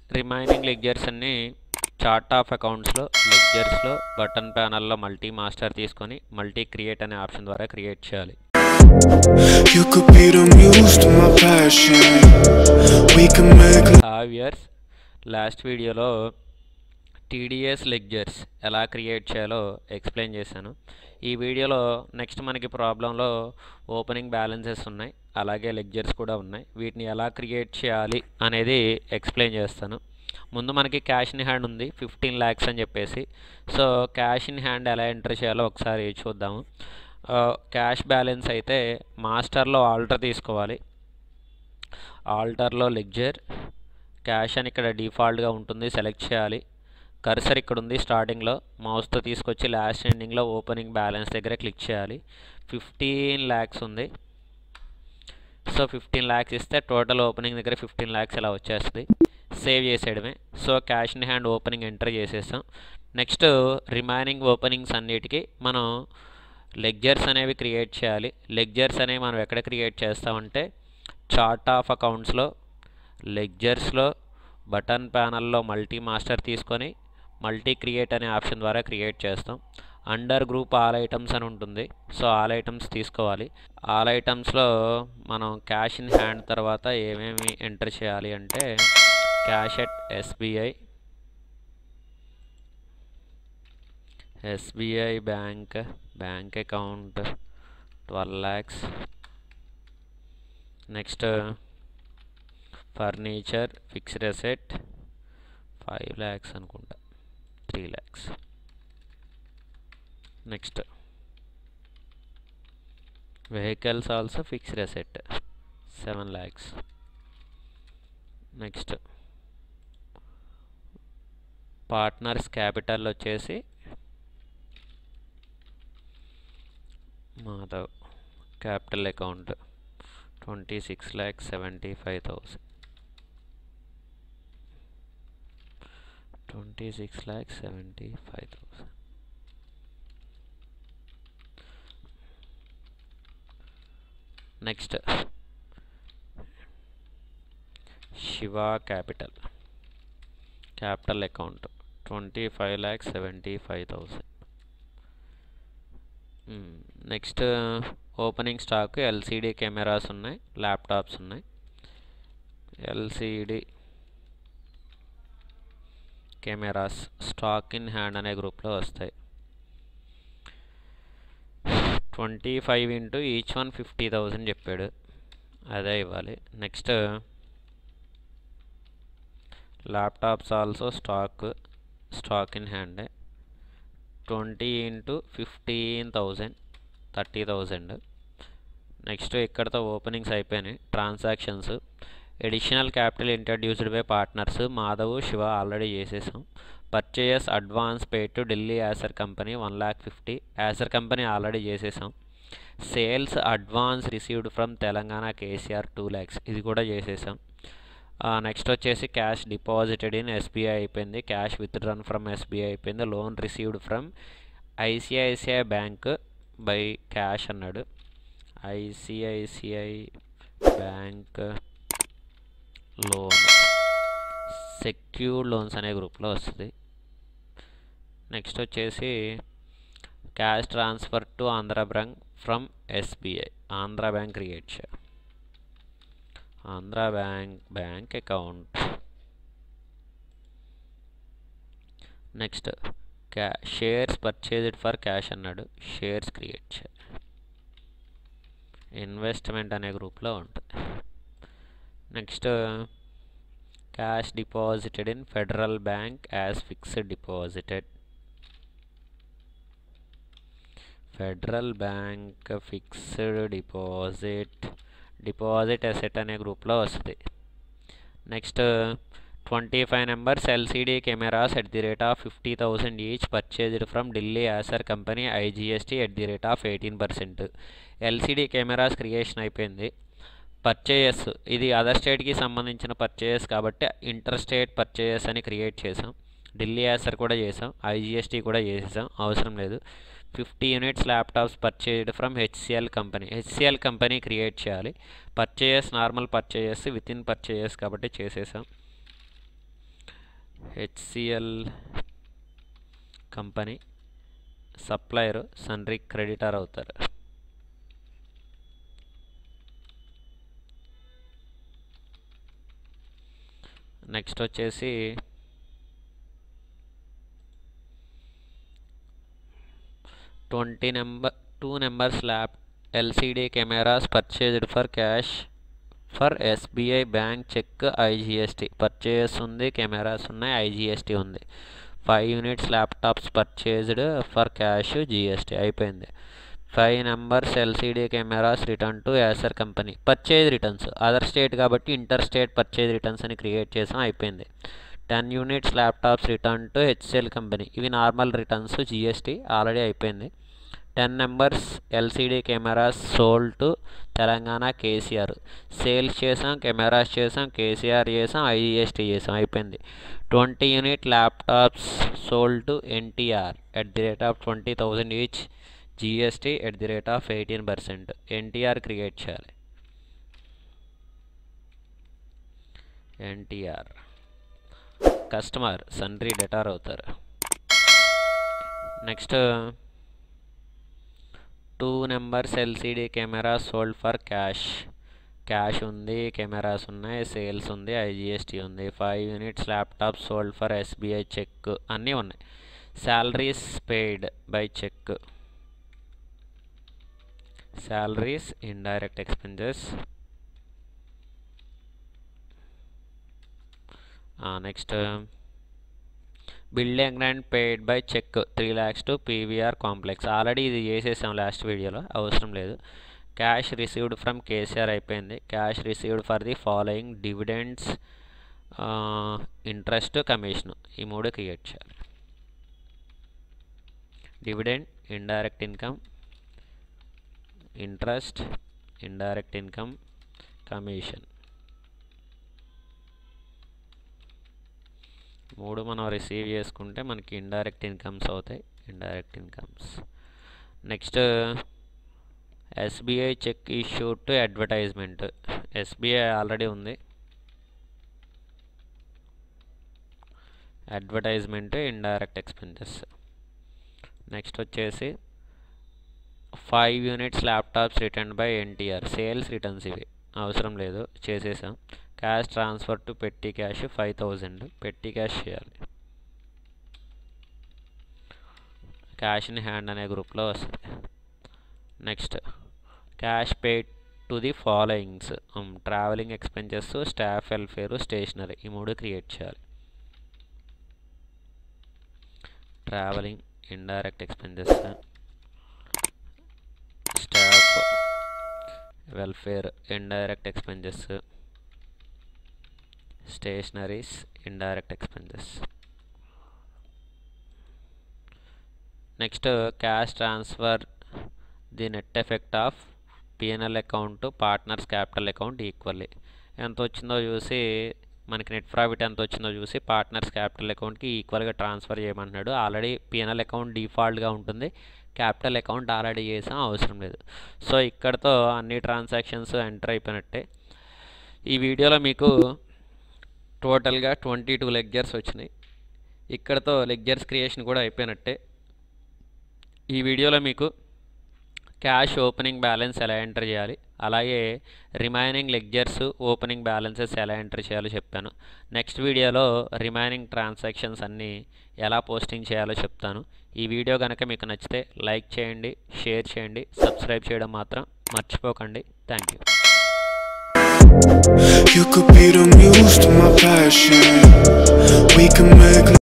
Remaining ledgers అన్ని chart of అకౌంట్స్లో లెగ్జర్స్లో బటన్ ప్యానల్లో మల్టీ మాస్టర్ తీసుకొని మల్టీ క్రియేట్ అనే ఆప్షన్ ద్వారా క్రియేట్ చేయాలి You could be the muse to my passion. We can make హావ్ ఇయర్స్ లాస్ట్ వీడియోలో టీడీఎస్ లెగ్జర్స్ ఎలా క్రియేట్ చేయాలో ఎక్స్ప్లెయిన్ చేశాను ఈ వీడియోలో నెక్స్ట్ మనకి ప్రాబ్లంలో ఓపెనింగ్ బ్యాలెన్సెస్ ఉన్నాయి అలాగే లెగ్జర్స్ కూడా ఉన్నాయి వీటిని ఎలా క్రియేట్ చేయాలి అనేది ఎక్స్ప్లెయిన్ చేస్తాను ముందు మనకి క్యాష్ ఇన్ హ్యాండ్ ఉంది ఫిఫ్టీన్ ల్యాక్స్ అని చెప్పేసి సో క్యాష్ ఇన్ హ్యాండ్ ఎలా ఎంటర్ చేయాలో ఒకసారి చూద్దాము క్యాష్ బ్యాలెన్స్ అయితే మాస్టర్లో ఆల్టర్ తీసుకోవాలి ఆల్టర్లో లెగ్జర్ క్యాష్ అని ఇక్కడ డిఫాల్ట్గా ఉంటుంది సెలెక్ట్ చేయాలి కర్సర్ ఇక్కడ ఉంది స్టార్టింగ్లో మౌస్తో తీసుకొచ్చి లాస్ట్ ఎండింగ్లో ఓపెనింగ్ బ్యాలెన్స్ దగ్గర క్లిక్ చేయాలి ఫిఫ్టీన్ ల్యాక్స్ ఉంది సో ఫిఫ్టీన్ ల్యాక్స్ ఇస్తే టోటల్ ఓపెనింగ్ దగ్గర ఫిఫ్టీన్ ల్యాక్స్ ఇలా వచ్చేస్తుంది సేవ్ చేసేయడమే so cash in hand opening enter చేసేసాం నెక్స్ట్ రిమైనింగ్ ఓపెనింగ్స్ అన్నిటికీ మనం లెగ్జర్స్ అనేవి క్రియేట్ చేయాలి లెగ్జర్స్ అనేవి మనం ఎక్కడ క్రియేట్ చేస్తామంటే చార్ట్ ఆఫ్ అకౌంట్స్లో లెగ్జర్స్లో బటన్ ప్యానల్లో మల్టీ మాస్టర్ తీసుకొని మల్టీ క్రియేట్ అనే ఆప్షన్ ద్వారా క్రియేట్ చేస్తాం అండర్ గ్రూప్ ఆల్ ఐటమ్స్ అని ఉంటుంది సో ఆల్ ఐటమ్స్ తీసుకోవాలి ఆల్ ఐటమ్స్లో మనం క్యాష్ ఇన్ హ్యాండ్ తర్వాత ఏమేమి ఎంటర్ చేయాలి అంటే cash at SBI SBI bank bank account twelve lakhs next furniture fixed asset five lakhs అనుకుంటా three lakhs next vehicles also fixed asset seven lakhs next partners capital వచ్చేసి Madhav capital account twenty six lakhs seventy five thousand twenty six lakhs seventy five thousand next Shiva capital capital account twenty five lakhs seventy five thousand next opening stock LCD cameras ఉన్నాయి laptops ఉన్నాయి LCD cameras stock in hand అనే గ్రూప్లో వస్తాయి twenty five into each one fifty thousand చెప్పాడు అదే ఇవ్వాలి next laptops also stock stock in హ్యాండే twenty into fifteen thousand thirty thousand next ఇక్కడతో ఓపెనింగ్స్ అయిపోయినాయి transactions additional capital introduced by partners Madhav Shiva already చేసేసాం purchase advance pay to Delhi Acer company one lakh fifty Acer company already చేసేసాం sales advance received from Telangana KCR two lakhs ఇది కూడా చేసేసాం next వచ్చేసి cash deposited in SBI అయిపోయింది cash withdrawn from SBI అయిపోయింది loan received from ICICI bank by cash అన్నాడు ICICI bank loan secured loans అనే గ్రూప్లో వస్తుంది నెక్స్ట్ వచ్చేసి cash transfer to Andhra bank from SBI Andhra bank create చేయాలి Andhra bank bank account next క్యా shares purchased for cash అన్నాడు shares create చేయాలి investment అనే గ్రూప్లో ఉంటుంది next cash deposited in Federal Bank as fixed deposited Federal Bank fixed deposit deposit asset అనే గ్రూప్లో వస్తుంది next twenty five numbers LCD cameras at the rate of fifty thousand each purchased from Delhi Acer company IGST at the rate of eighteen percent LCD cameras creation అయిపోయింది purchase ఇది other స్టేట్కి సంబంధించిన purchase కాబట్టి inter state purchase అని create చేసాం Delhi Acer కూడా చేసాం IGST కూడా చేసేసాం అవసరం లేదు fifty units laptops purchased from HCL company HCL company create చేయాలి purchase normal purchase within purchase కాబట్టి చేసేసాం HCL company supplier sundry creditor అవుతారు నెక్స్ట్ వచ్చేసి twenty number two numbers lap LCD cameras purchased for cash for SBI bank cheque IGST purchase ఉంది cameras ఉన్నాయి IGST ఉంది five units laptops purchased for cash GST అయిపోయింది five numbers LCD cameras return to Acer company purchase returns other state కాబట్టి inter state purchase returns అని create చేసాం అయిపోయింది ten units laptops return to HCL company ఇవి normal returns GST already అయిపోయింది ten numbers LCD cameras sold to Telangana KCR sales చేసాం cameras చేసాం కేసీఆర్ చేసాం IGST చేసాం అయిపోయింది twenty unit laptops sold to NTR at the rate of twenty thousand each GST at the rate of eighteen percent NTR create చేయాలి NTR customer sundry debtor అవుతారు next two numbers LCD camera sold for cash cash ఉంది cameras ఉన్నాయి sales ఉంది IGST ఉంది five units laptop sold for SBI cheque అన్నీ ఉన్నాయి salaries paid by cheque salaries indirect expenses next building and paid by cheque three lakhs to PVR complex already ఇది చేసేసాం last వీడియోలో అవసరం లేదు క్యాష్ రిసీవ్డ్ ఫ్రమ్ కేసీఆర్ అయిపోయింది cash received for the following dividends interest commission ఈ మూడు క్రియేట్ చేయాలి dividend indirect income interest indirect income commission మూడు మనం రిసీవ్ చేసుకుంటే మనకి ఇండైరెక్ట్ ఇన్కమ్స్ అవుతాయి indirect incomes next SBI cheque issue to advertisement SBI already ఉంది అడ్వర్టైజ్మెంట్ ఇండైరెక్ట్ ఎక్స్పెన్సెస్ నెక్స్ట్ వచ్చేసి five units laptops return by NTR sales returns ఇవి అవసరం లేదు చేసేసాం క్యాష్ ట్రాన్స్ఫర్ టు పెట్టి క్యాష్ ఫైవ్ థౌజండ్ పెట్టి క్యాష్ చేయాలి క్యాష్ ఇన్ హ్యాండ్ అనే గ్రూప్లో వస్తుంది next cash paid to the followings travelling expenses staff welfare stationery ఈ మూడు క్రియేట్ చేయాలి travelling indirect expenses staff welfare indirect expenses stationeries indirect expenses next cash transfer the net effect of PNL account partners capital account equally ఎంత వచ్చిందో చూసి మనకి net profit ఎంత వచ్చిందో చూసి పార్ట్నర్స్ క్యాపిటల్ అకౌంట్కి ఈక్వల్గా ట్రాన్స్ఫర్ చేయమంటున్నాడు ఆల్రెడీ పిఎన్ఎల్ అకౌంట్ డిఫాల్ట్గా ఉంటుంది క్యాపిటల్ అకౌంట్ ఆల్రెడీ చేసాం అవసరం లేదు సో ఇక్కడతో అన్ని ట్రాన్సాక్షన్స్ ఎంటర్ అయిపోయినట్టే ఈ వీడియోలో మీకు టోటల్గా ట్వంటీ టూ లెగ్జర్స్ వచ్చినాయి ఇక్కడతో లెగ్జర్స్ క్రియేషన్ కూడా అయిపోయినట్టే ఈ వీడియోలో మీకు క్యాష్ ఓపెనింగ్ బ్యాలెన్స్ ఎలా ఎంటర్ చేయాలి అలాగే రిమైనింగ్ లెగ్జర్స్ ఓపెనింగ్ బ్యాలెన్సెస్ ఎలా ఎంటర్ చేయాలో చెప్పాను నెక్స్ట్ వీడియోలో రిమైనింగ్ ట్రాన్సాక్షన్స్ అన్నీ ఎలా పోస్టింగ్ చేయాలో చెప్తాను ఈ వీడియో కనుక మీకు నచ్చితే లైక్ చేయండి షేర్ చేయండి సబ్స్క్రైబ్ చేయడం మాత్రం మర్చిపోకండి thank you You could be the muse to my passion. We can make